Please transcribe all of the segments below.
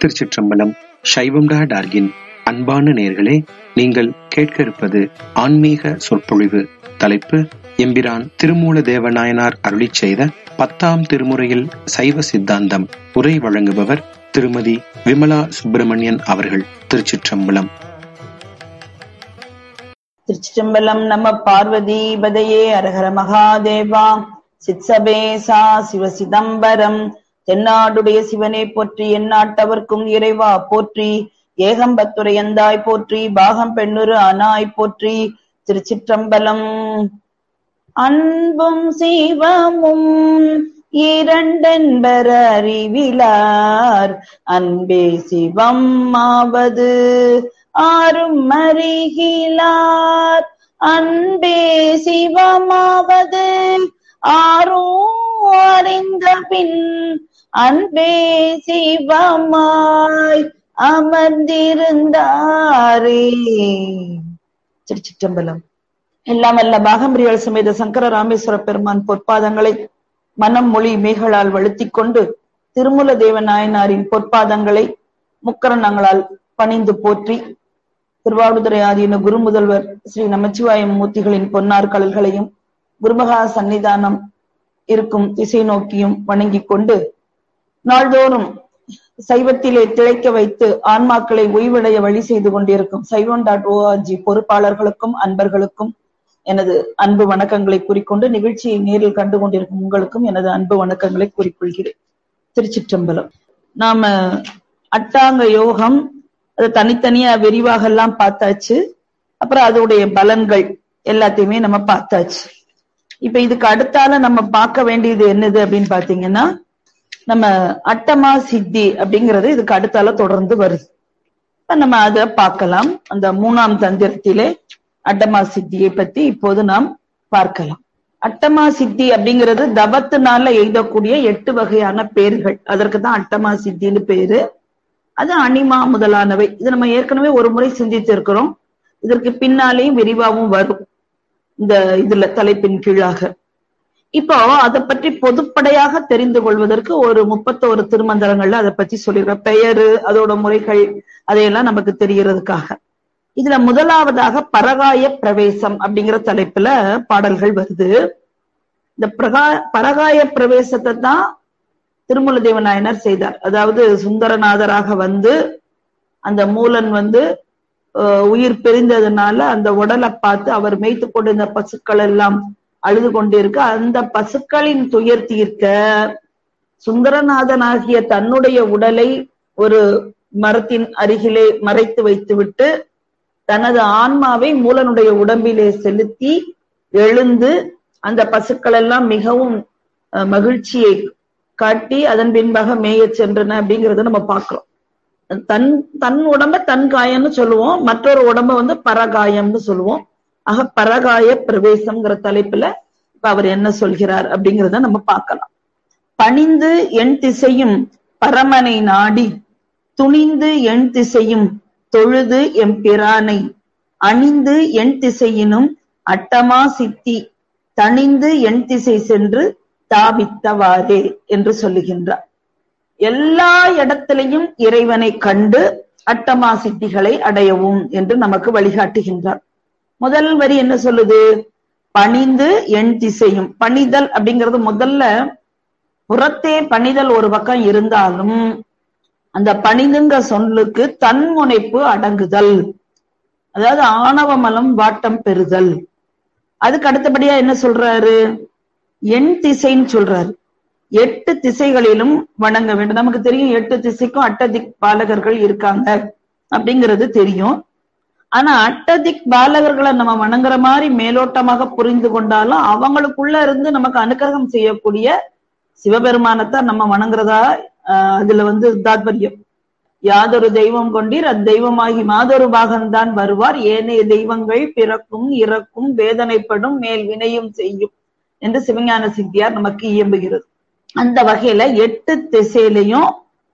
திருச்சிற்றம்பலம் சைவம் டா டார்கின் அன்பான நேர்களே நீங்கள் கேட்க இருப்பது ஆன்மீக சொற்பொழிவு தலைப்பு எம்பிரான் திருமூல தேவநாயனார் அருளிச் செய்த பத்தாம் திருமுறையில் சைவ சித்தாந்தம் உரை வழங்குபவர் திருமதி விமலா சுப்பிரமணியன் அவர்கள் திருச்சிற்றம்பலம் திருச்சிற்றம்பலம் நம பார்வதி பதையே அரஹர மகாதேவா சித்சபேசா சிவ சிதம்பரம் தென்னாடுடைய சிவனை போற்றி எந்நாட்டவர்க்கும் இறைவா போற்றி ஏகம்பத்துரையந்தாய் போற்றி பாகம் பெண்ணுரு அனாய் போற்றி திருச்சிற்றம்பலம் அன்பும் சிவமும் இரண்டென்பர் அறிவிலார் அன்பே சிவம் ஆவது ஆரும் அறிகிலார் அன்பே சிவமாவது ஆரும் அறிந்த பின் அன்பே சிவமாய் அமர்ந்திருந்தாரே திருச்சிற்றம்பலம் எல்லாம் அல்ல பாகம்பிரியல் சமேத சங்கர ராமேஸ்வர பெருமான் பொற்பாதங்களை மனம் மொழி மேகளால் வழுத்திக் கொண்டு திருமூல தேவ நாயனாரின் பொற்பாதங்களை முக்கரணங்களால் பணிந்து போற்றி திருவாவடுதுறை ஆதீன குரு முதல்வர் ஸ்ரீ நமச்சிவாயம் மூர்த்திகளின் பொன்னார் கலல்களையும் குருமகா சன்னிதானம் இருக்கும் திசை நோக்கியும் வணங்கிக் கொண்டு நாள்தோறும் சைவத்திலே திளைக்க வைத்து ஆன்மாக்களை ஓய்வடைய வழி செய்து கொண்டிருக்கும் சைவம் டாட் ஓஆர்ஜி பொறுப்பாளர்களுக்கும் அன்பர்களுக்கும் எனது அன்பு வணக்கங்களை கூறிக்கொண்டு நிகழ்ச்சியை நேரில் கண்டு கொண்டிருக்கும் உங்களுக்கும் எனது அன்பு வணக்கங்களை கூறிக்கொள்கிறேன் திருச்சிற்றம்பலம் நாம அட்டாங்க யோகம் அது தனித்தனியா விரிவாக எல்லாம் பார்த்தாச்சு அப்புறம் அதோடைய பலன்கள் எல்லாத்தையுமே நம்ம பார்த்தாச்சு இப்ப இதுக்கு அடுத்தால நம்ம பார்க்க வேண்டியது என்னது அப்படின்னு பாத்தீங்கன்னா நம்ம அட்டமா சித்தி அப்படிங்கிறது இதுக்கு அடுத்தால தொடர்ந்து வருது நம்ம அத பார்க்கலாம் அந்த மூணாம் தந்திரத்திலே அட்டமா சித்தியை பத்தி இப்போது நாம் பார்க்கலாம் அட்டமா சித்தி அப்படிங்கிறது தவத்தினால எழுதக்கூடிய எட்டு வகையான பேர்கள் அதற்கு தான் அட்டமா சித்தின்னு பேரு அது அனிமா முதலானவை இது நம்ம ஏற்கனவே ஒரு முறை சிந்தித்து இருக்கிறோம் இதற்கு பின்னாலேயும் விரிவாகவும் வரும் இந்த இதுல தலைப்பின் கீழாக இப்போ அதை பற்றி பொதுப்படையாக தெரிந்து கொள்வதற்கு ஒரு முப்பத்தோரு திருமந்திரங்கள்ல அதை பத்தி சொல்லியிருக்க பெயரு அதோட முறைகள் அதையெல்லாம் நமக்கு தெரியறதுக்காக இதுல முதலாவதாக பரகாய பிரவேசம் அப்படிங்கிற தலைப்புல பாடல்கள் வருது இந்த பிரகா பரகாய பிரவேசத்தை தான் திருமூல தேவநாயனர் செய்தார் அதாவது சுந்தரநாதராக வந்து அந்த மூலன் வந்து உயிர் பிரிந்ததுனால அந்த உடலை பார்த்து அவர் மேய்த்து கொண்டிருந்த பசுக்கள் எல்லாம் அழுது கொண்டிருக்க அந்த பசுக்களின் துயர் தீர்க்க சுந்தரநாதனாகிய தன்னுடைய உடலை ஒரு மரத்தின் அருகிலே மறைத்து வைத்துவிட்டு தனது ஆன்மாவை மூலனுடைய உடம்பிலே செலுத்தி எழுந்து அந்த பசுக்கள் எல்லாம் மிகவும் மகிழ்ச்சியை காட்டி அதன் பின்பாக மேய சென்றன அப்படிங்கறத நம்ம பாக்குறோம் தன் தன் உடம்ப தன் காயம்னு சொல்லுவோம் மற்றொரு உடம்ப வந்து பரகாயம்னு சொல்லுவோம் ஆக பரகாய பிரவேசம்ங்கிற தலைப்புல இப்ப அவர் என்ன சொல்கிறார் அப்படிங்கிறத நம்ம பார்க்கலாம் பணிந்து எண் திசையும் பரமனை நாடி துணிந்து எண் திசையும் தொழுது எம்பிரானை அணிந்து எண் திசையினும் அட்டமா சித்தி தணிந்து எண் திசை சென்று தாவித்தவாறே என்று சொல்லுகின்றார் எல்லா இடத்திலையும் இறைவனை கண்டு அட்டமா சித்திகளை அடையவும் என்று நமக்கு வழிகாட்டுகின்றார் முதல் வரி என்ன சொல்லுது பணிந்து எண் திசையும் பணிதல் அப்படிங்கிறது முதல்ல புறத்தே பணிதல் ஒரு பக்கம் இருந்தாலும் அந்த பணிதுங்க சொல்லுக்கு தன்முனைப்பு அடங்குதல் அதாவது ஆணவ மலம் வாட்டம் பெறுதல் அதுக்கு அடுத்தபடியா என்ன சொல்றாரு எண் திசைன்னு சொல்றாரு எட்டு திசைகளிலும் வணங்க வேண்டும் நமக்கு தெரியும் எட்டு திசைக்கும் அட்டதிக் பாலகர்கள் இருக்காங்க அப்படிங்கிறது தெரியும் ஆனா அட்டதிக் பாலகர்களை நம்ம வணங்குற மாதிரி மேலோட்டமாக புரிந்து கொண்டாலும் அவங்களுக்குள்ள இருந்து நமக்கு அனுக்கிரகம் செய்யக்கூடிய சிவபெருமானத்தான் நம்ம வணங்குறதா அதுல வந்து தாத்பரியம் யாதொரு தெய்வம் கொண்டீர் அத்தெய்வமாகி மாதொரு பாகம்தான் வருவார் ஏனைய தெய்வங்கள் பிறக்கும் இறக்கும் வேதனைப்படும் மேல் வினையும் செய்யும் என்று சிவஞான சித்தியார் நமக்கு இயம்புகிறது அந்த வகையில எட்டு திசையிலையும்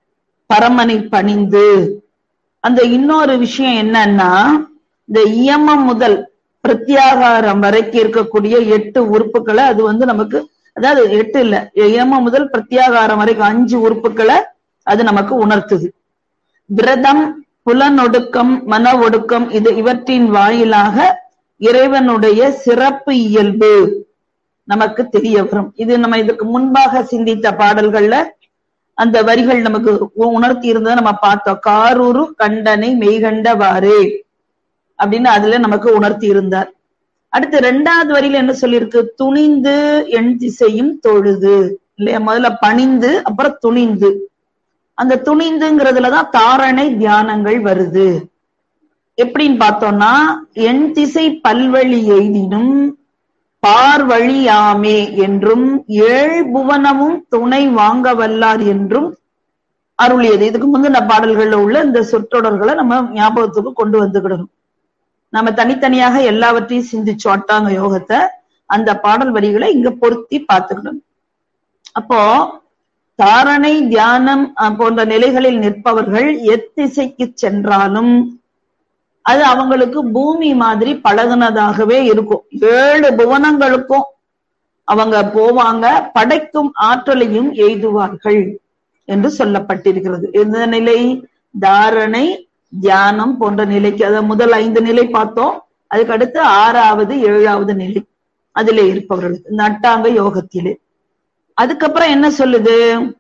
பரமனை பணிந்து அந்த இன்னொரு விஷயம் என்னன்னா இந்த இயமம் முதல் பிரத்யாகாரம் வரைக்கும் இருக்கக்கூடிய எட்டு உறுப்புகளை அது வந்து நமக்கு அதாவது எட்டு இல்ல இயமம் முதல் பிரத்யாகாரம் வரைக்கும் அஞ்சு உறுப்புகளை அது நமக்கு உணர்த்துது விரதம் புலனொடுக்கம் மன ஒடுக்கம் இது இவற்றின் வாயிலாக இறைவனுடைய சிறப்பு இயல்பு நமக்கு தெரிய வரும் இது நம்ம இதுக்கு முன்பாக சிந்தித்த பாடல்கள்ல அந்த வரிகள் நமக்கு உணர்த்தி இருந்ததை நம்ம பார்த்தோம் காரூரு கண்டனை மெய்கண்டவாறே அப்படின்னு அதுல நமக்கு உணர்த்தி இருந்தார் அடுத்து ரெண்டாவது வரியில என்ன சொல்லியிருக்கு துணிந்து எண் திசையும் தொழுது இல்லையா முதல்ல பணிந்து அப்புறம் துணிந்து அந்த துணிந்துங்கிறதுலதான் தாரணை தியானங்கள் வருது எப்படின்னு பார்த்தோம்னா எண் திசை பல்வழி எய்தினும் பார்வழியாமே என்றும் ஏழ் புவனமும் துணை வாங்க வல்லார் என்றும் அருளியது இதுக்கு முந்தின பாடல்கள்ல உள்ள இந்த சொற்றொடர்களை நம்ம ஞாபகத்துக்கு கொண்டு வந்துக்கிடணும் நம்ம தனித்தனியாக எல்லாவற்றையும் சிந்திச்சோம் அட்டாங்க யோகத்தை அந்த பாடல் வரிகளை இங்க பொருத்தி பார்த்துக்கணும் அப்போ தாரணை தியானம் போன்ற நிலைகளில் நிற்பவர்கள் எத்திசைக்கு சென்றாலும் அது அவங்களுக்கு பூமி மாதிரி பழகுனதாகவே இருக்கும் ஏழு புவனங்களுக்கும் அவங்க போவாங்க படைக்கும் ஆற்றலையும் எய்துவார்கள் என்று சொல்லப்பட்டிருக்கிறது இந்த நிலை தாரணை தியானம் போன்ற நிலைக்கு அதாவது முதல் ஐந்து நிலை பார்த்தோம் அதுக்கு அடுத்து ஆறாவது ஏழாவது நிலை அதிலே இருப்பவர்களுக்கு இந்த அட்டாங்க யோகத்திலே அதுக்கப்புறம் என்ன சொல்லுது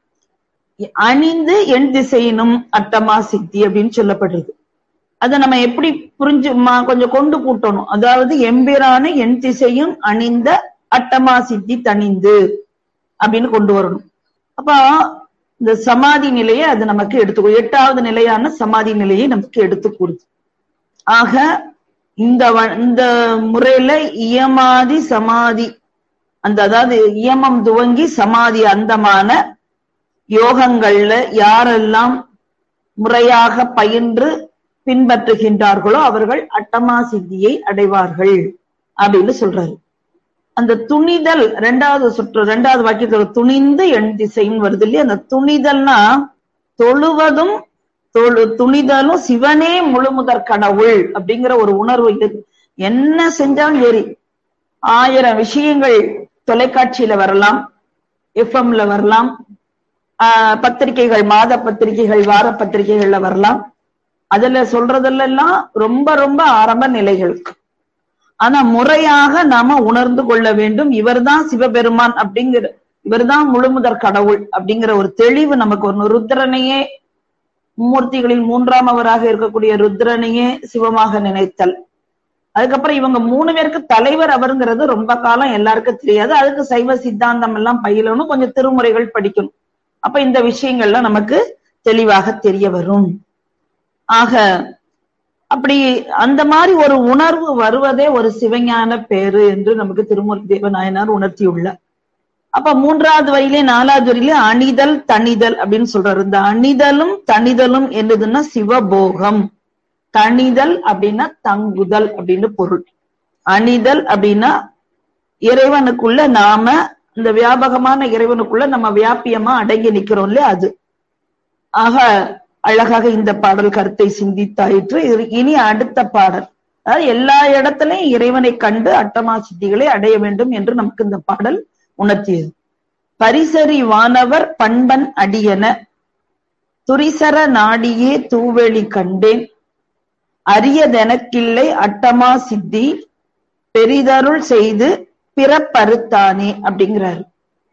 அணிந்து எண் திசையினும் அட்டமா சித்தி அப்படின்னு சொல்லப்படுறது அதை நம்ம எப்படி புரிஞ்சு கொஞ்சம் கொண்டு கூட்டணும் அதாவது எம்பிரான எண் திசையும் அணிந்த அட்டமா சித்தி தணிந்து அப்படின்னு கொண்டு வரணும் அப்ப இந்த சமாதி நிலையை அது நமக்கு எடுத்துக்கோ எட்டாவது நிலையான சமாதி நிலையை நமக்கு எடுத்து கொடுத்து ஆக இந்த இந்த முறையில இயமாதி சமாதி அந்த அதாவது இயமம் துவங்கி சமாதி அந்தமான யோகங்கள்ல யாரெல்லாம் முறையாக பயின்று பின்பற்றுகின்றார்களோ அவர்கள் அட்டமா சித்தியை அடைவார்கள் அப்படின்னு சொல்றாரு அந்த துணிதல் ரெண்டாவது சுற்று ரெண்டாவது வாக்கியத்துல துணிந்து எண் திசைன்னு வருது இல்லையா அந்த துணிதல்னா தொழுவதும் தொழு துணிதலும் சிவனே முழுமுதற் கடவுள் அப்படிங்கிற ஒரு உணர்வு இருக்கு என்ன செஞ்சாலும் சரி ஆயிரம் விஷயங்கள் தொலைக்காட்சியில வரலாம் எஃப்எம்ல வரலாம் ஆஹ் பத்திரிகைகள் மாத பத்திரிகைகள் வார பத்திரிகைகள்ல வரலாம் அதுல சொல்றதெல்லாம் ரொம்ப ரொம்ப ஆரம்ப நிலைகள் ஆனா முறையாக நாம உணர்ந்து கொள்ள வேண்டும் இவர்தான் சிவபெருமான் அப்படிங்கிற இவர்தான் முழுமுதற் கடவுள் அப்படிங்கிற ஒரு தெளிவு நமக்கு ஒரு ருத்ரனையே மும்மூர்த்திகளில் மூன்றாம் அவராக இருக்கக்கூடிய ருத்ரனையே சிவமாக நினைத்தல் அதுக்கப்புறம் இவங்க மூணு பேருக்கு தலைவர் அவருங்கிறது ரொம்ப காலம் எல்லாருக்கும் தெரியாது அதுக்கு சைவ சித்தாந்தம் எல்லாம் பயிலணும் கொஞ்சம் திருமுறைகள் படிக்கணும் அப்ப இந்த விஷயங்கள்லாம் நமக்கு தெளிவாக தெரிய வரும் ஆக அப்படி அந்த மாதிரி ஒரு உணர்வு வருவதே ஒரு சிவஞான பேரு என்று நமக்கு திருமூர்த்தி தேவநாயனார் உணர்த்தியுள்ளார் அப்ப மூன்றாவது வரியிலே நாலாவது வரியிலே அணிதல் தணிதல் அப்படின்னு சொல்றாரு இந்த அணிதலும் தணிதலும் என்னதுன்னா சிவபோகம் தணிதல் அப்படின்னா தங்குதல் அப்படின்னு பொருள் அணிதல் அப்படின்னா இறைவனுக்குள்ள நாம இந்த வியாபகமான இறைவனுக்குள்ள நம்ம வியாபியமா அடங்கி நிக்கிறோம் இல்லையா அது ஆக அழகாக இந்த பாடல் கருத்தை சிந்தித்தாயிற்று இனி அடுத்த பாடல் அதாவது எல்லா இடத்திலையும் இறைவனை கண்டு அட்டமா சித்திகளை அடைய வேண்டும் என்று நமக்கு இந்த பாடல் உணர்த்தியது பரிசரி வானவர் பண்பன் அடியன துரிசர நாடியே தூவெளி கண்டேன் அரியதெனக்கில்லை அட்டமா சித்தி பெரிதருள் செய்து பிறப்பறுத்தானே அப்படிங்கிறாரு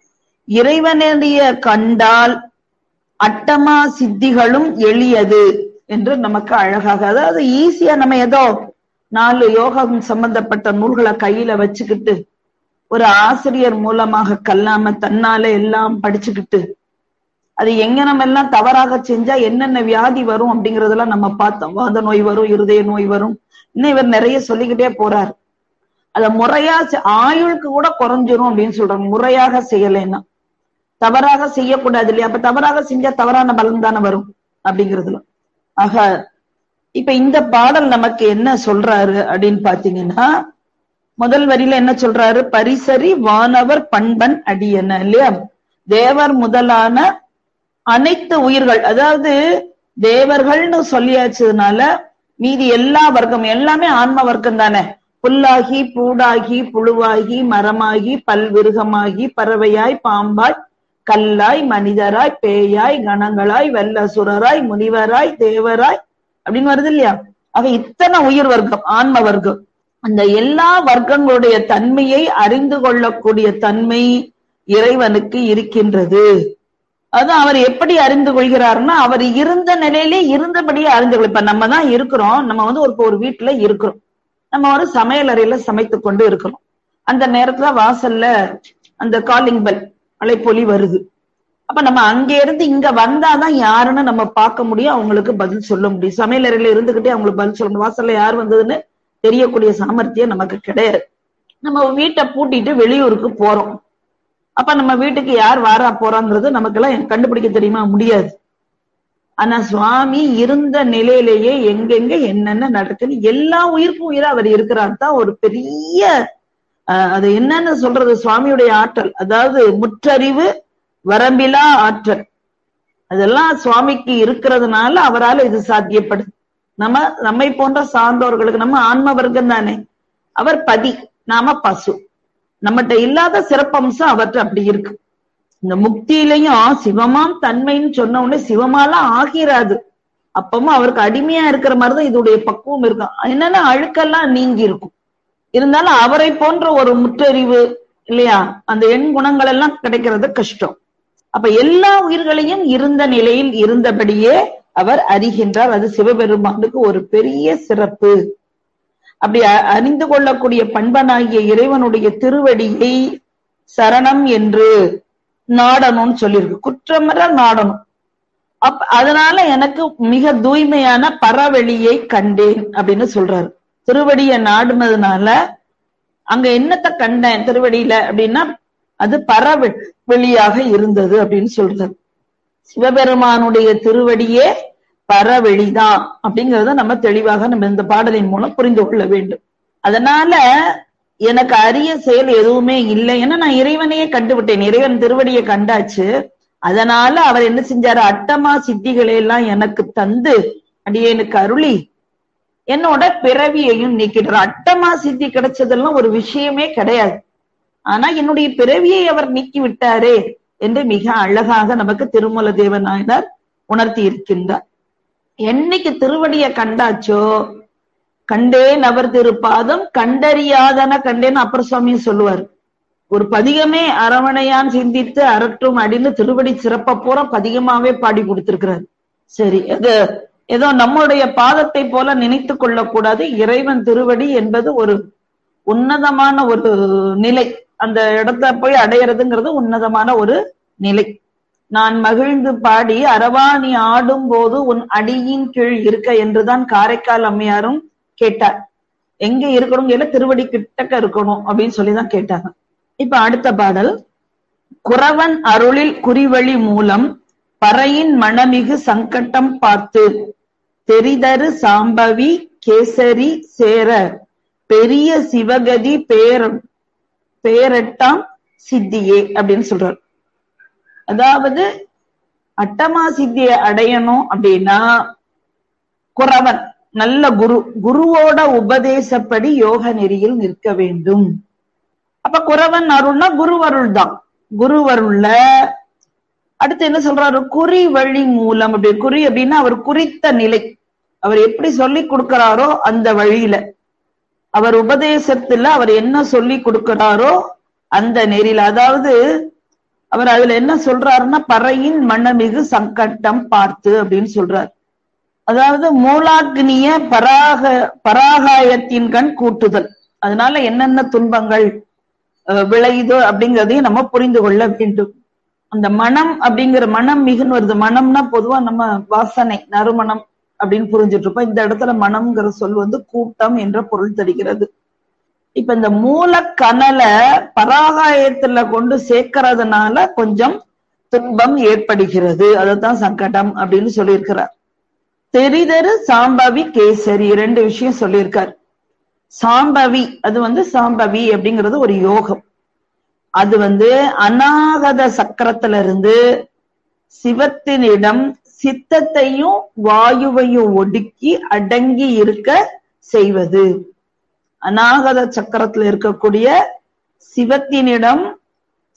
இறைவனுடைய கண்டால் அட்டமா சித்திகளும் எளியது என்று நமக்கு அழகாக அதாவது ஈஸியா நம்ம ஏதோ நாலு யோகம் சம்பந்தப்பட்ட நூல்களை கையில வச்சுக்கிட்டு ஒரு ஆசிரியர் மூலமாக கல்லாம தன்னால எல்லாம் படிச்சுக்கிட்டு அது எங்க நம்ம எல்லாம் தவறாக செஞ்சா என்னென்ன வியாதி வரும் அப்படிங்கறதெல்லாம் நம்ம பார்த்தோம் வாத நோய் வரும் இருதய நோய் வரும் இன்னும் இவர் நிறைய சொல்லிக்கிட்டே போறார் அத முறையா ஆயுளுக்கு கூட குறைஞ்சிரும் அப்படின்னு சொல்றாங்க முறையாக செய்யலைன்னா தவறாக செய்யக்கூடாது இல்லையா அப்ப தவறாக செஞ்சா தவறான பலன் தானே வரும் அப்படிங்கிறதுல ஆக இப்ப இந்த பாடல் நமக்கு என்ன சொல்றாரு அப்படின்னு பாத்தீங்கன்னா முதல் வரியில என்ன சொல்றாரு பரிசரி வானவர் பண்பன் அடியன இல்லையா தேவர் முதலான அனைத்து உயிர்கள் அதாவது தேவர்கள்னு சொல்லியாச்சதுனால மீதி எல்லா வர்க்கம் எல்லாமே ஆன்ம வர்க்கம் தானே புல்லாகி பூடாகி புழுவாகி மரமாகி பல்விருகமாகி பறவையாய் பாம்பாய் கல்லாய் மனிதராய் பேயாய் கணங்களாய் வெல்லசுரராய் முனிவராய் தேவராய் அப்படின்னு வருது இல்லையா ஆக இத்தனை உயிர் வர்க்கம் ஆன்ம வர்க்கம் அந்த எல்லா வர்க்கங்களுடைய தன்மையை அறிந்து கொள்ளக்கூடிய தன்மை இறைவனுக்கு இருக்கின்றது அது அவர் எப்படி அறிந்து கொள்கிறாருன்னா அவர் இருந்த நிலையிலே இருந்தபடியே அறிந்து கொள் இப்ப நம்ம தான் இருக்கிறோம் நம்ம வந்து ஒரு ஒரு வீட்டுல இருக்கிறோம் நம்ம ஒரு சமையல் அறையில சமைத்து கொண்டு இருக்கிறோம் அந்த நேரத்துல வாசல்ல அந்த காலிங் பெல் அலைப்பொலி வருது அப்ப நம்ம அங்க இருந்து இங்க வந்தாதான் யாருன்னு நம்ம பார்க்க முடியும் அவங்களுக்கு பதில் சொல்ல முடியும் சமையல் அறையில இருந்துகிட்டே அவங்களுக்கு பதில் சொல்ல முடியும் வாசல்ல யார் வந்ததுன்னு தெரியக்கூடிய சாமர்த்தியம் நமக்கு கிடையாது நம்ம வீட்டை பூட்டிட்டு வெளியூருக்கு போறோம் அப்ப நம்ம வீட்டுக்கு யார் வாரா போறாங்கிறது நமக்கெல்லாம் கண்டுபிடிக்க தெரியுமா முடியாது ஆனா சுவாமி இருந்த நிலையிலேயே எங்கெங்க என்னென்ன நடக்குது எல்லா உயிர்க்கும் உயிரா அவர் இருக்கிறார் தான் ஒரு பெரிய அது என்னன்னு சொல்றது சுவாமியுடைய ஆற்றல் அதாவது முற்றறிவு வரம்பிலா ஆற்றல் அதெல்லாம் சுவாமிக்கு இருக்கிறதுனால அவரால் இது சாத்தியப்படுது நம்ம நம்மை போன்ற சார்ந்தவர்களுக்கு நம்ம ஆன்ம வர்க்கம் தானே அவர் பதி நாம பசு நம்மகிட்ட இல்லாத சிறப்பம்சம் அவர்கிட்ட அப்படி இருக்கு இந்த முக்தியிலையும் சிவமாம் தன்மைன்னு சொன்ன உடனே சிவமாலாம் ஆகிறாது அப்பவும் அவருக்கு அடிமையா இருக்கிற மாதிரிதான் இதோடைய பக்குவம் இருக்கும் என்னன்னா அழுக்கெல்லாம் நீங்கி இருக்கும் இருந்தாலும் அவரை போன்ற ஒரு முற்றறிவு இல்லையா அந்த எண் குணங்கள் எல்லாம் கிடைக்கிறது கஷ்டம் அப்ப எல்லா உயிர்களையும் இருந்த நிலையில் இருந்தபடியே அவர் அறிகின்றார் அது சிவபெருமானுக்கு ஒரு பெரிய சிறப்பு அப்படி அறிந்து கொள்ளக்கூடிய பண்பனாகிய இறைவனுடைய திருவடியை சரணம் என்று நாடணும்னு சொல்லியிருக்கு குற்றமர நாடணும் அப் அதனால எனக்கு மிக தூய்மையான பறவெளியை கண்டேன் அப்படின்னு சொல்றாரு திருவடியை நாடுனதுனால அங்க என்னத்தை கண்டேன் திருவடியில அப்படின்னா அது பறவெ வெளியாக இருந்தது அப்படின்னு சொல்றாரு சிவபெருமானுடைய திருவடியே பறவெளிதான் அப்படிங்கறத நம்ம தெளிவாக நம்ம இந்த பாடலின் மூலம் புரிந்து கொள்ள வேண்டும் அதனால எனக்கு அரிய செயல் எதுவுமே இல்லை ஏன்னா நான் இறைவனையே கண்டுவிட்டேன் இறைவன் திருவடியை கண்டாச்சு அதனால அவர் என்ன செஞ்சாரு அட்டமா சித்திகளை எல்லாம் எனக்கு தந்து அடியேனுக்கு அருளி என்னோட பிறவியையும் நீக்கிட்டார் அட்டமா சித்தி கிடைச்சதெல்லாம் ஒரு விஷயமே கிடையாது ஆனா என்னுடைய பிறவியை அவர் நீக்கி விட்டாரே என்று மிக அழகாக நமக்கு திருமல தேவநாயனார் உணர்த்தி இருக்கின்றார் என்னைக்கு திருவடிய கண்டாச்சோ கண்டேன் அவர் திருப்பாதம் கண்டறியாதன கண்டேன்னு அப்பர் சுவாமியும் சொல்லுவார் ஒரு பதிகமே அரவணையான் சிந்தித்து அரற்றும் அடின்னு திருவடி சிறப்ப பூரா பதிகமாவே பாடி கொடுத்திருக்கிறார் சரி அது ஏதோ நம்முடைய பாதத்தை போல நினைத்து கொள்ளக்கூடாது இறைவன் திருவடி என்பது ஒரு உன்னதமான ஒரு நிலை அந்த இடத்த போய் அடையிறதுங்கிறது உன்னதமான ஒரு நிலை நான் மகிழ்ந்து பாடி அரவாணி ஆடும் போது உன் அடியின் கீழ் இருக்க என்றுதான் காரைக்கால் அம்மையாரும் கேட்டார் எங்க இருக்கணும் இல்ல திருவடி கிட்டக்க இருக்கணும் அப்படின்னு சொல்லிதான் கேட்டாங்க இப்ப அடுத்த பாடல் குறவன் அருளில் குறிவழி மூலம் பறையின் மணமிகு சங்கட்டம் பார்த்து தெரிதரு சாம்பவி கேசரி சேர பெரிய சிவகதி பேர பேரட்டாம் சித்தியே அப்படின்னு சொல்றார் அதாவது அட்டமா சித்தியை அடையணும் அப்படின்னா குறவன் நல்ல குரு குருவோட உபதேசப்படி யோக நெறியில் நிற்க வேண்டும் அப்ப குறவன் அருள்னா குருவருள் தான் குருவருள்ல அடுத்து என்ன சொல்றாரு குறி வழி மூலம் அப்படி குறி அப்படின்னா அவர் குறித்த நிலை அவர் எப்படி சொல்லி கொடுக்கிறாரோ அந்த வழியில அவர் உபதேசத்துல அவர் என்ன சொல்லி கொடுக்கிறாரோ அந்த நெறியில அதாவது அவர் அதுல என்ன சொல்றாருன்னா பறையின் மனமிகு சங்கட்டம் பார்த்து அப்படின்னு சொல்றார் அதாவது மூலாக்னிய பராக பராகாயத்தின் கண் கூட்டுதல் அதனால என்னென்ன துன்பங்கள் விளையுதோ அப்படிங்கிறதையும் நம்ம புரிந்து கொள்ள வேண்டும் அந்த மனம் அப்படிங்கிற மனம் மிகுன்னு வருது மனம்னா பொதுவா நம்ம வாசனை நறுமணம் அப்படின்னு புரிஞ்சுட்டு இருப்போம் இந்த இடத்துல மனம்ங்கிற சொல் வந்து கூட்டம் என்ற பொருள் தருகிறது இப்ப இந்த மூலக்கனலை பராகாயத்துல கொண்டு சேர்க்கறதுனால கொஞ்சம் துன்பம் ஏற்படுகிறது அதுதான் சங்கடம் அப்படின்னு சொல்லியிருக்கிறார் தெரிதரு சாம்பவி கேசரி ரெண்டு விஷயம் சொல்லியிருக்கார் சாம்பவி அது வந்து சாம்பவி அப்படிங்கிறது ஒரு யோகம் அது வந்து அநாகத சக்கரத்துல இருந்து சிவத்தினிடம் சித்தத்தையும் வாயுவையும் ஒடுக்கி அடங்கி இருக்க செய்வது அநாகத சக்கரத்துல இருக்கக்கூடிய சிவத்தினிடம்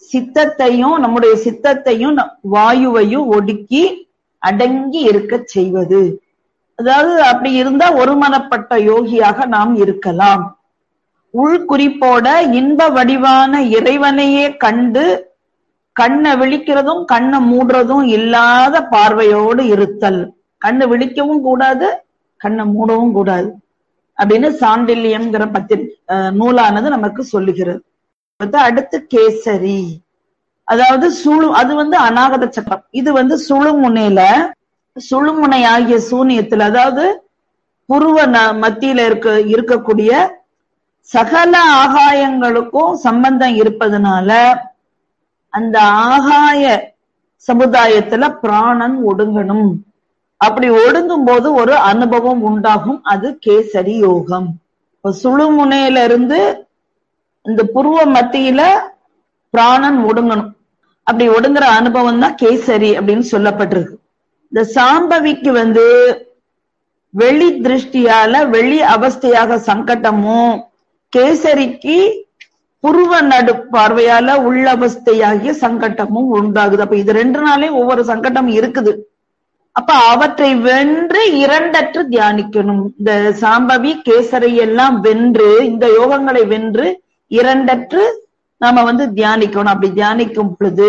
சித்தத்தையும் நம்முடைய சித்தத்தையும் ந- வாயுவையும் ஒடுக்கி அடங்கி இருக்க செய்வது அதாவது அப்படி இருந்தா ஒருமனப்பட்ட யோகியாக நாம் இருக்கலாம் உள்குறிப்போட இன்ப வடிவான இறைவனையே கண்டு கண்ணை விழிக்கிறதும் கண்ணை மூடுறதும் இல்லாத பார்வையோடு இருத்தல் கண்ணை விழிக்கவும் கூடாது கண்ணை மூடவும் கூடாது அப்படின்னு சாண்டில்யம்ங்கிற பத்திரி அஹ், நூலானது நமக்கு சொல்லுகிறது அடுத்து அடுத்து கேசரி அதாவது சுழு அது வந்து அநாகத சக்கரம் இது வந்து சுழுமுனையில சுழுமுனை ஆகிய சூனியத்துல அதாவது புருவ ந- மத்தியில இருக்க இருக்கக்கூடிய சகல ஆகாயங்களுக்கும் சம்பந்தம் இருப்பதனால அந்த ஆகாய சமுதாயத்துல பிராணன் ஒடுங்கணும் அப்படி ஒடுங்கும் போது ஒரு அனுபவம் உண்டாகும் அது கேசரி யோகம் இப்ப சுழுமுனையில இருந்து இந்த புருவ மத்தியில பிராணன் ஒடுங்கணும் அப்படி ஒடுங்குற அனுபவம் தான் கேசரி அப்படின்னு சொல்லப்பட்டிருக்கு இந்த சாம்பவிக்கு வந்து வெளி திருஷ்டியால வெளி அவஸ்தையாக சங்கட்டமும் கேசரிக்கு புருவ நடு பார்வையால உள்ளவஸ்தையாகிய சங்கட்டமும் உண்டாகுது அப்ப இது ரெண்டு நாளே ஒவ்வொரு சங்கடம் இருக்குது அப்ப அவற்றை வென்று இரண்டற்று தியானிக்கணும் இந்த சாம்பவி கேசரி எல்லாம் வென்று இந்த யோகங்களை வென்று இரண்டற்று நாம வந்து தியானிக்கணும் அப்படி தியானிக்கும் பொழுது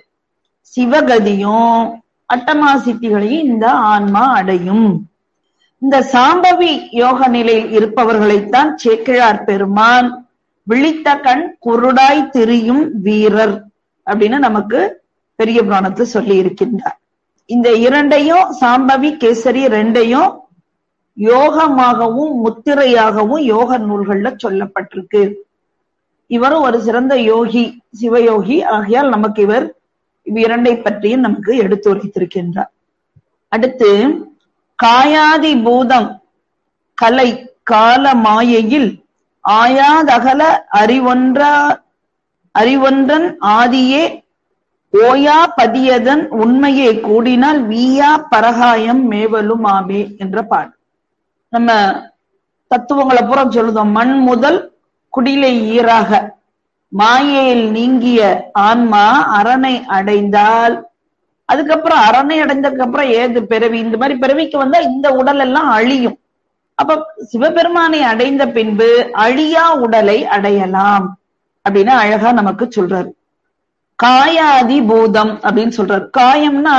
சிவகதியும் அட்டமா சித்திகளையும் இந்த ஆன்மா அடையும் இந்த சாம்பவி யோக நிலையில் இருப்பவர்களைத்தான் சேக்கிழார் பெருமான் விழித்த கண் குருடாய் திரியும் வீரர் அப்படின்னு நமக்கு பெரிய புராணத்தை சொல்லி இருக்கின்றார் இந்த இரண்டையும் சாம்பவி கேசரி ரெண்டையும் யோகமாகவும் முத்திரையாகவும் யோக நூல்கள்ல சொல்லப்பட்டிருக்கு இவரும் ஒரு சிறந்த யோகி சிவயோகி ஆகையால் நமக்கு இவர் இவ் இரண்டை பற்றியும் நமக்கு எடுத்து உரைத்திருக்கின்றார் அடுத்து காயாதி பூதம் கலை கால மாயையில் ஆயாதகல அறிவொன்ற அறிவொன்றன் ஆதியே ஓயா பதியதன் உண்மையை கூடினால் வீயா பரகாயம் மேவலும் ஆமே என்ற பாடல் நம்ம தத்துவங்களை பூரா சொல்லுதோம் மண் முதல் குடிலை ஈராக மாயையில் நீங்கிய ஆன்மா அரணை அடைந்தால் அதுக்கப்புறம் அரணை அடைந்ததுக்கு அப்புறம் ஏது பிறவி இந்த மாதிரி பிறவிக்கு வந்தா இந்த உடல் எல்லாம் அழியும் அப்ப சிவபெருமானை அடைந்த பின்பு அழியா உடலை அடையலாம் அப்படின்னு அழகா நமக்கு சொல்றாரு காயாதி பூதம் அப்படின்னு சொல்றாரு காயம்னா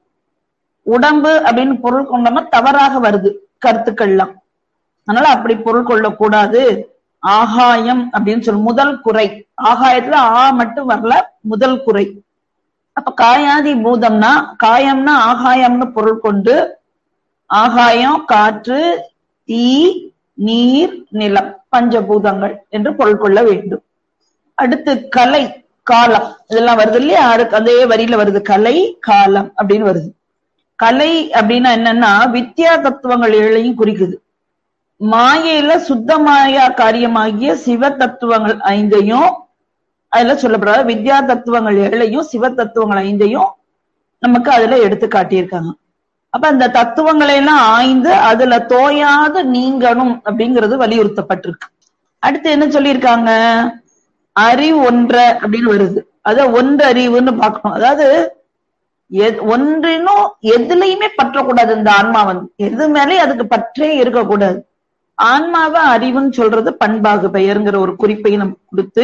உடம்பு அப்படின்னு பொருள் கொண்டோம்னா தவறாக வருது கருத்துக்கள்லாம் அதனால அப்படி பொருள் கொள்ளக்கூடாது ஆகாயம் அப்படின்னு சொல்லு முதல் குறை ஆகாயத்துல ஆ மட்டும் வரல முதல் குறை அப்ப காயாதி பூதம்னா காயம்னா ஆகாயம்னு பொருள் கொண்டு ஆகாயம் காற்று தீ நீர் நிலம் பஞ்சபூதங்கள் என்று பொருள் கொள்ள வேண்டும் அடுத்து கலை காலம் இதெல்லாம் வருது இல்லையா அடுத்து அதே வரியில வருது கலை காலம் அப்படின்னு வருது கலை அப்படின்னா என்னன்னா வித்யா தத்துவங்கள் ஏழையும் குறிக்குது மாயையில சுத்தமாயா காரியமாகிய சிவ தத்துவங்கள் ஐந்தையும் அதுல சொல்லப்படுற வித்யா தத்துவங்கள் ஏழையும் சிவ தத்துவங்கள் ஐந்தையும் நமக்கு அதுல எடுத்து காட்டியிருக்காங்க அப்ப அந்த தத்துவங்களை எல்லாம் ஆய்ந்து அதுல தோயாது நீங்கணும் அப்படிங்கிறது வலியுறுத்தப்பட்டிருக்கு அடுத்து என்ன சொல்லியிருக்காங்க அறிவு ஒன்ற அப்படின்னு வருது அத ஒன்று அறிவுன்னு பார்க்கணும் அதாவது எத்- ஒன்றினும் எதுலையுமே பற்றக்கூடாது இந்த ஆன்மா வந்து எது மேலேயும் அதுக்கு பற்றே இருக்கக்கூடாது ஆன்மாவை அறிவுன்னு சொல்றது பண்பாகு பெயர்ங்கிற ஒரு குறிப்பை நம்ம கொடுத்து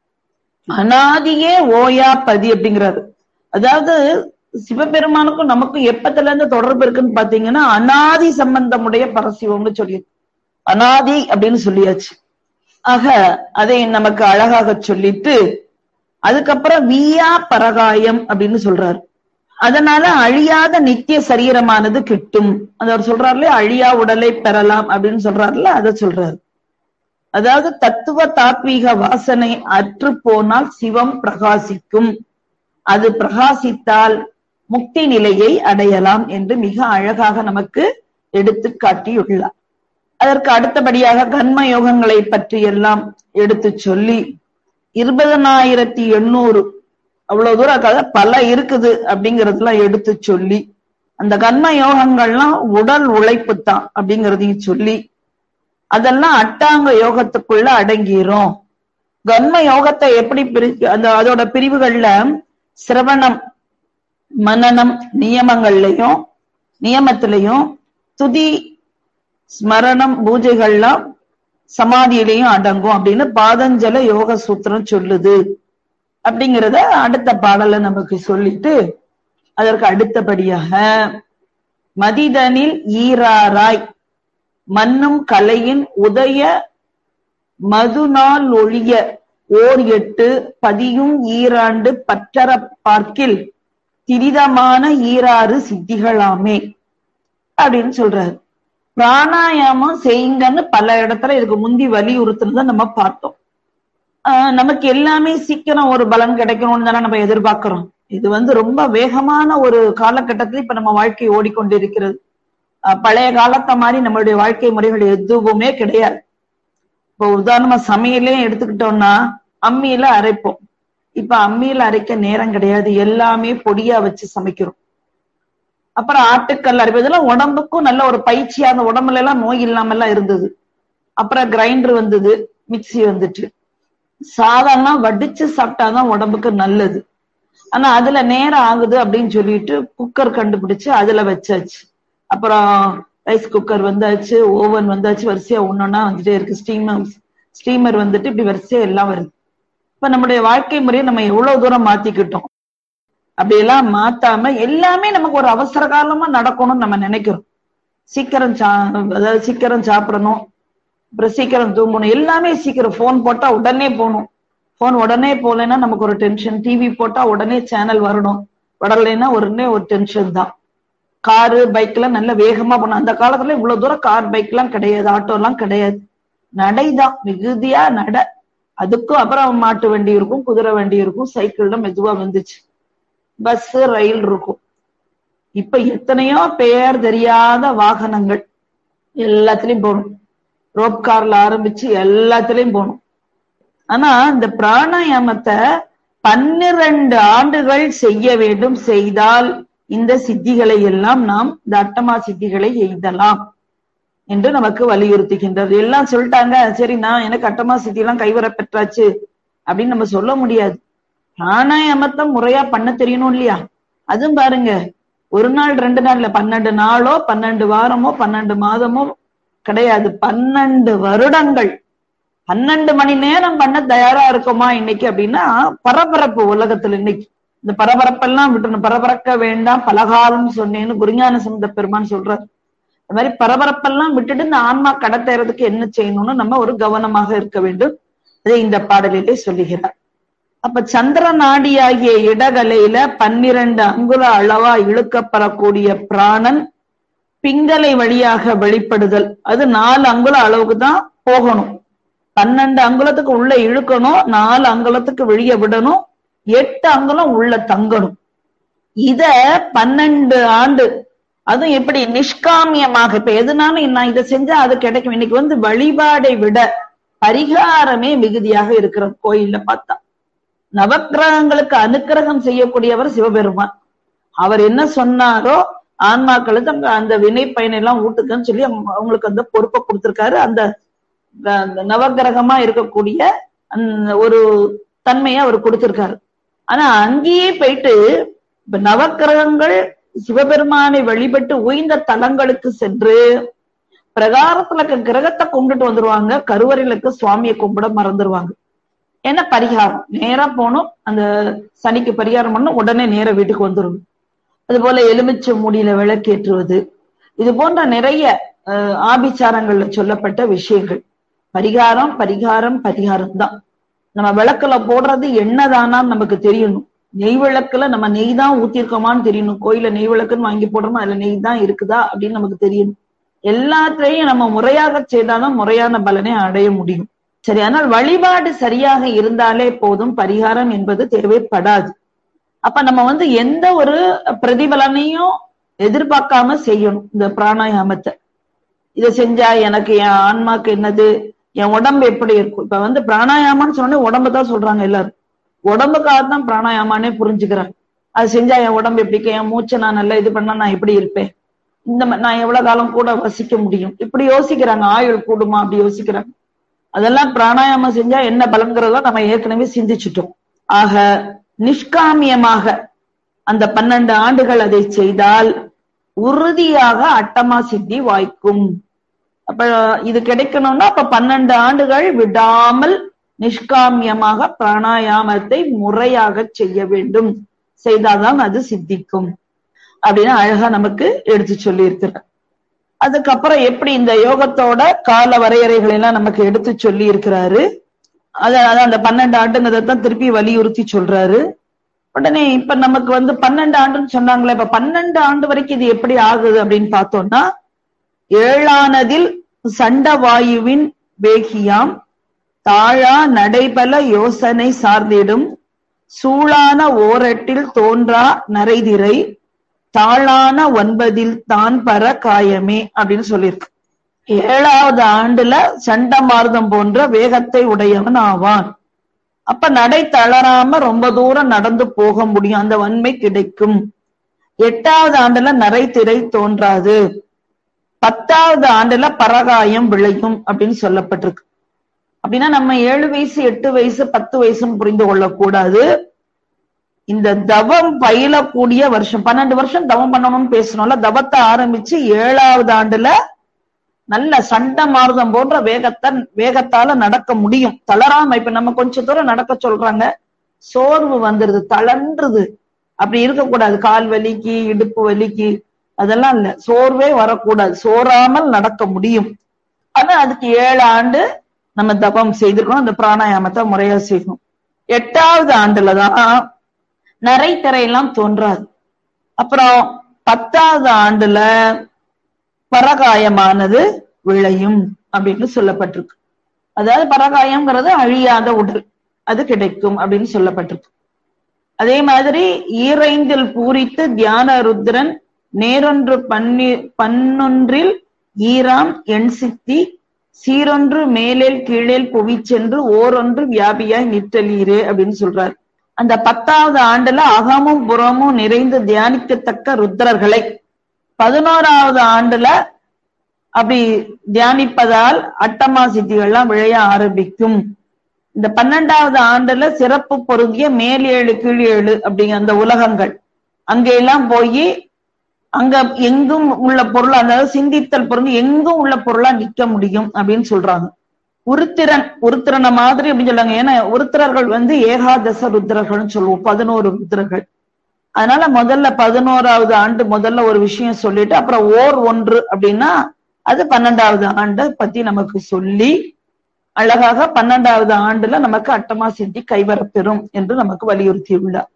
அனாதியே ஓயா பதி அப்படிங்கிறாரு அதாவது சிவபெருமானுக்கும் நமக்கும் எப்பத்துல இருந்து தொடர்பு இருக்குன்னு பாத்தீங்கன்னா அனாதி சம்பந்தமுடைய பரசிவம்னு சொல்லி அனாதி அப்படின்னு சொல்லியாச்சு ஆக அதை நமக்கு அழகாக சொல்லிட்டு அதுக்கப்புறம் வீயா பரகாயம் அப்படின்னு சொல்றாரு அதனால அழியாத நித்திய சரீரமானது கிட்டும் அது அவர் சொல்றாருல அழியா உடலை பெறலாம் அப்படின்னு சொல்றாருல அதை சொல்றாரு அதாவது தத்துவ தாத்வீக வாசனை அற்று போனால் சிவம் பிரகாசிக்கும் அது பிரகாசித்தால் முக்தி நிலையை அடையலாம் என்று மிக அழகாக நமக்கு எடுத்து காட்டியுள்ளார் அதற்கு அடுத்தபடியாக கர்ம யோகங்களை பற்றி எல்லாம் எடுத்து சொல்லி இருபதனாயிரத்தி எண்ணூறு அவ்வளவு தூரம் கதை பல இருக்குது அப்படிங்கறதெல்லாம் எடுத்து சொல்லி அந்த கர்ம யோகங்கள்லாம் உடல் உழைப்பு தான் அப்படிங்கறதையும் சொல்லி அதெல்லாம் அட்டாங்க யோகத்துக்குள்ள அடங்கிரும் கர்ம யோகத்தை எப்படி பிரி அந்த அதோட பிரிவுகள்ல சிரவணம் மனநம் நியமங்கள்லயும் நியமத்திலையும் துதி ஸ்மரணம் பூஜைகள்லாம் சமாதியிலையும் அடங்கும் அப்படின்னு பாதஞ்சல யோக சூத்திரம் சொல்லுது அப்படிங்கிறத அடுத்த பாடல நமக்கு சொல்லிட்டு அதற்கு அடுத்தபடியாக மதிதனில் ஈராராய் மன்னும் கலையின் உதய மதுநாள் ஒழிய ஓர் எட்டு பதியும் ஈராண்டு பற்றற பார்க்கில் திரிதமான ஈராறு சித்திகளாமே அப்படின்னு சொல்றாரு பிராணாயாமம் செய்யுங்கன்னு பல இடத்துல இதுக்கு முந்தி வலியுறுத்துனதை நம்ம பார்த்தோம் ஆஹ் நமக்கு எல்லாமே சீக்கிரம் ஒரு பலன் கிடைக்கணும்னு தானே நம்ம எதிர்பார்க்கிறோம் இது வந்து ரொம்ப வேகமான ஒரு காலகட்டத்தில் இப்ப நம்ம வாழ்க்கை ஓடிக்கொண்டிருக்கிறது ஆஹ் பழைய காலத்தை மாதிரி நம்மளுடைய வாழ்க்கை முறைகள் எதுவுமே கிடையாது இப்போ உதாரணமா சமையலே எடுத்துக்கிட்டோம்னா அம்மியில அரைப்போம் இப்ப அம்மியில அரைக்க நேரம் கிடையாது எல்லாமே பொடியா வச்சு சமைக்கிறோம் அப்புறம் ஆட்டுக்கல் அரைப்பு இதெல்லாம் உடம்புக்கும் நல்ல ஒரு பயிற்சியா அந்த உடம்புல எல்லாம் நோய் இல்லாம எல்லாம் இருந்தது அப்புறம் கிரைண்டர் வந்தது மிக்சி வந்துட்டு சாதம்லாம் வடிச்சு சாப்பிட்டாதான் உடம்புக்கு நல்லது ஆனா அதுல நேரம் ஆகுது அப்படின்னு சொல்லிட்டு குக்கர் கண்டுபிடிச்சு அதுல வச்சாச்சு அப்புறம் ரைஸ் குக்கர் வந்தாச்சு ஓவன் வந்தாச்சு வரிசையா ஒன்னொன்னா வந்துட்டே இருக்கு ஸ்டீமர் ஸ்டீமர் வந்துட்டு இப்படி வரிசையா எல்லாம் வருது இப்ப நம்முடைய வாழ்க்கை முறையை நம்ம எவ்வளவு தூரம் மாத்திக்கிட்டோம் அப்படியெல்லாம் மாத்தாம எல்லாமே நமக்கு ஒரு அவசர காலமா நடக்கணும்னு நம்ம நினைக்கிறோம் சீக்கிரம் சா அதாவது சீக்கிரம் சாப்பிடணும் அப்புறம் சீக்கிரம் தூங்கணும் எல்லாமே சீக்கிரம் போன் போட்டா உடனே போகணும் போன் உடனே போகலைன்னா நமக்கு ஒரு டென்ஷன் டிவி போட்டா உடனே சேனல் வரணும் வரலைன்னா உடனே ஒரு டென்ஷன் தான் காரு பைக்ல நல்ல வேகமா போகணும் அந்த காலத்துல இவ்வளவு தூரம் கார் பைக் எல்லாம் கிடையாது ஆட்டோ எல்லாம் கிடையாது நடைதான் மிகுதியா நட அதுக்கும் அப்புறம் மாட்டு வண்டி இருக்கும் குதிரை வண்டி இருக்கும் சைக்கிள்ல மெதுவா வந்துச்சு பஸ் ரயில் இருக்கும் இப்ப எத்தனையோ பெயர் தெரியாத வாகனங்கள் எல்லாத்துலயும் போகணும் ரோப் கார்ல ஆரம்பிச்சு எல்லாத்துலயும் போகணும் ஆனா இந்த பிராணாயாமத்தை பன்னிரண்டு ஆண்டுகள் செய்ய வேண்டும் செய்தால் இந்த சித்திகளை எல்லாம் நாம் இந்த அட்டமா சித்திகளை எய்தலாம் என்று நமக்கு வலியுறுத்துகின்றது எல்லாம் சொல்லிட்டாங்க சரி நான் எனக்கு அட்டமா சித்தி எல்லாம் கைவர பெற்றாச்சு அப்படின்னு நம்ம சொல்ல முடியாது பிராணாயாமத்தை முறையா பண்ண தெரியணும் இல்லையா அதுவும் பாருங்க ஒரு நாள் ரெண்டு நாள்ல பன்னெண்டு நாளோ பன்னெண்டு வாரமோ பன்னெண்டு மாதமோ கிடையாது பன்னெண்டு வருடங்கள் பன்னெண்டு மணி நேரம் பண்ண தயாரா இருக்கோமா இன்னைக்கு அப்படின்னா பரபரப்பு உலகத்துல இன்னைக்கு இந்த பரபரப்பெல்லாம் விட்டுணும் பரபரக்க வேண்டாம் பலகாலம் சொன்னேன்னு குருஞான சமுத பெருமான் சொல்றார் அது மாதிரி பரபரப்பெல்லாம் விட்டுட்டு இந்த ஆன்மா கடத்தேறதுக்கு என்ன செய்யணும்னு நம்ம ஒரு கவனமாக இருக்க வேண்டும் அதை இந்த பாடலிலே சொல்லுகிறார் அப்ப சந்திர நாடியாகிய இடகலையில பன்னிரண்டு அங்குல அளவா இழுக்கப்படக்கூடிய பிராணன் பிங்கலை வழியாக வெளிப்படுதல் அது நாலு அங்குல அளவுக்கு தான் போகணும் பன்னெண்டு அங்குலத்துக்கு உள்ள இழுக்கணும் நாலு அங்குலத்துக்கு வெளியே விடணும் எட்டு அங்குலம் உள்ள தங்கணும் இத பன்னெண்டு ஆண்டு அதுவும் எப்படி நிஷ்காமியமாக இப்ப எதுனாலும் நான் இதை செஞ்சா அது கிடைக்கும் இன்னைக்கு வந்து வழிபாடை விட பரிகாரமே மிகுதியாக இருக்கிற கோயில்ல பார்த்தா நவக்கிரகங்களுக்கு அனுக்கிரகம் செய்யக்கூடியவர் சிவபெருமான் அவர் என்ன சொன்னாரோ ஆன்மாக்களுக்கு அந்த அந்த வினை பயனை எல்லாம் ஊட்டுக்கன்னு சொல்லி அவங்களுக்கு அந்த பொறுப்பை கொடுத்திருக்காரு அந்த நவகிரகமா இருக்கக்கூடிய அந்த ஒரு தன்மையை அவர் கொடுத்திருக்காரு ஆனா அங்கேயே போயிட்டு இப்ப நவக்கிரகங்கள் சிவபெருமானை வழிபட்டு உயர்ந்த தலங்களுக்கு சென்று பிரகாரத்துல இருக்க கிரகத்தை கும்பிட்டு வந்துருவாங்க கருவறையிலுக்கு சுவாமியை கும்பிட மறந்துருவாங்க என்ன பரிகாரம் நேரா போகணும் அந்த சனிக்கு பரிகாரம் பண்ணணும் உடனே நேர வீட்டுக்கு வந்துடும் அது போல எலுமிச்சை மூடியில விளக்கேற்றுவது இது போன்ற நிறைய ஆபிச்சாரங்கள்ல சொல்லப்பட்ட விஷயங்கள் பரிகாரம் பரிகாரம் பரிகாரம் தான் நம்ம விளக்குல போடுறது என்னதானான்னு நமக்கு தெரியணும் நெய் விளக்குல நம்ம நெய் தான் ஊத்திருக்கோமான்னு தெரியணும் கோயில நெய் விளக்குன்னு வாங்கி போடுறோமா அதுல நெய் தான் இருக்குதா அப்படின்னு நமக்கு தெரியணும் எல்லாத்திலையும் நம்ம முறையாக செய்தாதான் முறையான பலனை அடைய முடியும் சரி ஆனால் வழிபாடு சரியாக இருந்தாலே போதும் பரிகாரம் என்பது தேவைப்படாது அப்ப நம்ம வந்து எந்த ஒரு பிரதிபலனையும் எதிர்பார்க்காம செய்யணும் இந்த பிராணாயாமத்தை இதை செஞ்சா எனக்கு என் ஆன்மாக்கு என்னது என் உடம்பு எப்படி இருக்கும் இப்ப வந்து பிராணாயாமம்னு சொன்னே உடம்பு தான் சொல்றாங்க எல்லாரும் உடம்புக்காக தான் பிராணாயாமானே புரிஞ்சுக்கிறாங்க அது செஞ்சா என் உடம்பு எப்படி இருக்கு என் மூச்சை நான் நல்லா இது பண்ணா நான் எப்படி இருப்பேன் இந்த நான் எவ்வளவு காலம் கூட வசிக்க முடியும் இப்படி யோசிக்கிறாங்க ஆயுள் கூடுமா அப்படி யோசிக்கிறாங்க அதெல்லாம் பிராணாயாமம் செஞ்சா என்ன பலன்கிறதோ நம்ம ஏற்கனவே சிந்திச்சிட்டோம் ஆக நிஷ்காமியமாக அந்த பன்னெண்டு ஆண்டுகள் அதை செய்தால் உறுதியாக அட்டமா சித்தி வாய்க்கும் அப்ப இது கிடைக்கணும்னா அப்ப பன்னெண்டு ஆண்டுகள் விடாமல் நிஷ்காமியமாக பிராணாயாமத்தை முறையாக செய்ய வேண்டும் செய்தால்தான் அது சித்திக்கும் அப்படின்னு அழகா நமக்கு எடுத்து சொல்லி இருக்கிறார் அதுக்கப்புறம் எப்படி இந்த யோகத்தோட கால வரையறைகளை எல்லாம் நமக்கு எடுத்து சொல்லி இருக்கிறாரு அத அதான் அந்த பன்னெண்டு ஆண்டுங்கிறத தான் திருப்பி வலியுறுத்தி சொல்றாரு உடனே இப்ப நமக்கு வந்து பன்னெண்டு ஆண்டுன்னு சொன்னாங்களே இப்ப பன்னெண்டு ஆண்டு வரைக்கும் இது எப்படி ஆகுது அப்படின்னு பார்த்தோம்னா ஏழானதில் சண்டவாயுவின் வேகியாம் தாழா நடைபல யோசனை சார்ந்திடும் சூளான ஓரட்டில் தோன்றா நரைதிரை தாழான ஒன்பதில் தான் பர காயமே அப்படின்னு சொல்லியிருக்கு ஏழாவது ஆண்டுல சண்டமார்தம் போன்ற வேகத்தை உடையவன் ஆவான் அப்ப நடை தளராம ரொம்ப தூரம் நடந்து போக முடியும் அந்த வன்மை கிடைக்கும் எட்டாவது ஆண்டுல நரை திரை தோன்றாது பத்தாவது ஆண்டுல பரகாயம் விளையும் அப்படின்னு சொல்லப்பட்டிருக்கு அப்படின்னா நம்ம ஏழு வயசு எட்டு வயசு பத்து வயசுன்னு புரிந்து கொள்ளக்கூடாது இந்த தவம் பயிலக்கூடிய வருஷம் பன்னெண்டு வருஷம் தவம் பண்ணணும்னு பேசணும்ல தவத்தை ஆரம்பிச்சு ஏழாவது ஆண்டுல நல்ல சண்டை மாறுதம் போன்ற வேகத்தை வேகத்தால நடக்க முடியும் தளராம இப்ப நம்ம கொஞ்ச தூரம் நடக்க சொல்றாங்க சோர்வு வந்துருது தளன்றுது அப்படி இருக்கக்கூடாது கால் வலிக்கு இடுப்பு வலிக்கு அதெல்லாம் இல்ல சோர்வே வரக்கூடாது சோறாமல் நடக்க முடியும் ஆனா அதுக்கு ஏழு ஆண்டு நம்ம தபம் செய்திருக்கணும் அந்த பிராணாயாமத்தை முறையா செய்யணும் எட்டாவது ஆண்டுலதான் நரை திரையெல்லாம் தோன்றாது அப்புறம் பத்தாவது ஆண்டுல பரகாயமானது விளையும் அப்படின்னு சொல்லப்பட்டிருக்கு அதாவது பரகாயம்ங்கிறது அழியாத உடல் அது கிடைக்கும் அப்படின்னு சொல்லப்பட்டிருக்கு அதே மாதிரி ஈரைந்தில் பூரித்து தியான ருத்ரன் நேரொன்று பன்னி பன்னொன்றில் ஈராம் எண் சித்தி சீரொன்று மேலேல் கீழேல் புவி சென்று ஓரொன்று வியாபியாய் நிற்றலீரே அப்படின்னு சொல்றாரு அந்த பத்தாவது ஆண்டுல அகமும் புறமும் நிறைந்து தியானிக்கத்தக்க ருத்ரர்களை பதினோராவது ஆண்டுல அப்படி தியானிப்பதால் அட்டமா சித்திகள்லாம் விழைய ஆரம்பிக்கும் இந்த பன்னெண்டாவது ஆண்டுல சிறப்பு பொருந்திய மேல் ஏழு கீழ் ஏழு அப்படிங்கிற அந்த உலகங்கள் அங்கெல்லாம் போய் அங்க எங்கும் உள்ள பொருள் அதாவது சிந்தித்தல் பொருள் எங்கும் உள்ள பொருளா நிக்க முடியும் அப்படின்னு சொல்றாங்க உருத்திரன் உருத்திரனை மாதிரி அப்படின்னு சொல்லுவாங்க ஏன்னா உருத்திரர்கள் வந்து ஏகாதச ருத்ரர்கள்னு சொல்லுவோம் பதினோரு ருத்ரர்கள் அதனால முதல்ல பதினோராவது ஆண்டு முதல்ல ஒரு விஷயம் சொல்லிட்டு அப்புறம் ஓர் ஒன்று அப்படின்னா அது பன்னெண்டாவது ஆண்டை பத்தி நமக்கு சொல்லி அழகாக பன்னெண்டாவது ஆண்டுல நமக்கு அட்டமா சித்தி கைவரப்பெறும் என்று நமக்கு வலியுறுத்தியுள்ளார்